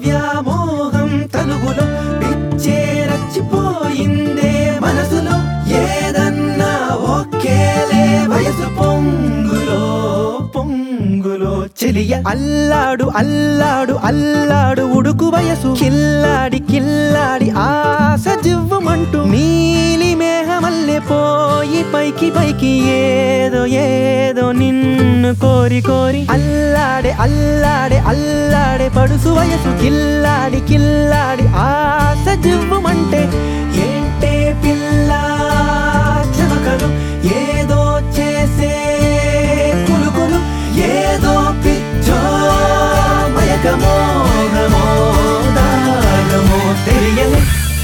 వ్యామోహం తనువులో పిచ్చే రచ్చిపోయిందే మనసులో ఏదన్నా ఒకేలే వయసు పొంగులో పొంగులో చెలియ అల్లాడు అల్లాడు అల్లాడు ఉడుకు వయసు కిల్లాడి కిల్లాడి ఆశ జివ్వమంటూ నీలి మేఘమల్లె పోయి పైకి పైకి ఏదో ఏదో నిన్ను కోరి కోరి అల్లాడే అల్లాడే అల్లాడే పడుసు వయసు కిల్లాడి కిల్లాడి ఆశ జివ్వమంటే ఏంటే పిల్ల చెమకలు ఏదో చేసే కులుకులు ఏదో పిచ్చో మయకమో గమో దాగమో తెలియలే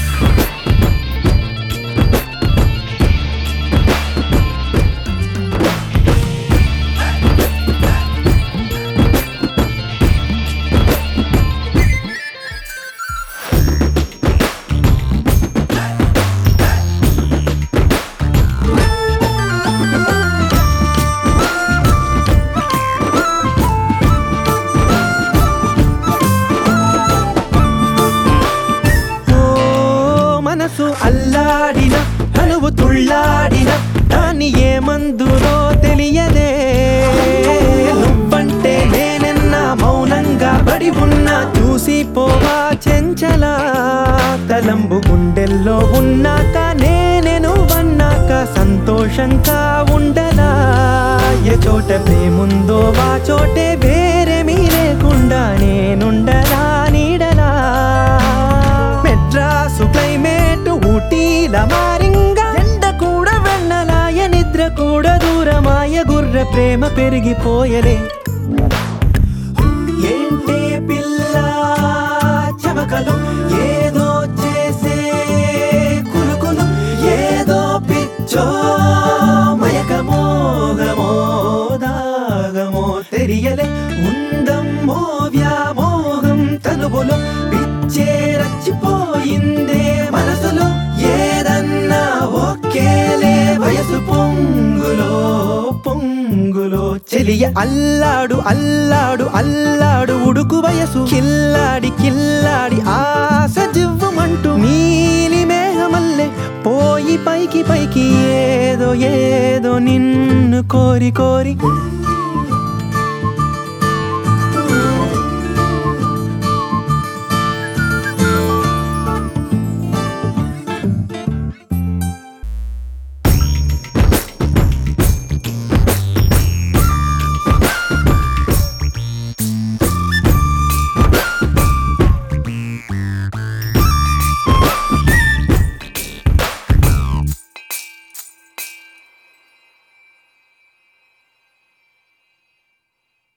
ఓ మనసు అల్లాడిన తనువు తుళ్ళాడిన దాన్ని ఏ మందులో తెలియదే నువ్వంటే నేనెన్నా మౌనంగా పడి ఉన్నా చూసిపోవా చెంచలా తలంబు గుండెల్లో ఉన్నాక నేనే నువ్వన్నాక సంతోషంగా ఉండలా ఏ చోట ప్రేముందో ఆ చోటే వేరేమీ లేకుండా నేనుండలా నీడలా మెడ్రాసు క్లైమేట్ ఊటీల మారింగా ఎండ కూడా వెన్నలాయ నిద్ర కూడా దూరమాయ గుర్ర ప్రేమ పెరిగిపోయలే ఏంటే పిల్ల చమకలు ఏదో చేసే కులుకులు ఏదో పిచ్చో మయకమో గమో దాగమో తెలియలే ఉందమ్మో వ్యామోహం తనువులో పిచ్చే రచ్చిపోయిందే మనసులో ఏదన్నా ఒకేలే వయసు పొంగులో పొంగులో చెలియ అల్లాడు అల్లాడు అల్లాడు ఉడుకు వయసు కిల్లాడి కిల్లాడి ఆశ జివ్వమంటూ నీలి మేఘమల్లె పోయి పైకి పైకి ఏదో ఏదో నిన్ను కోరి కోరి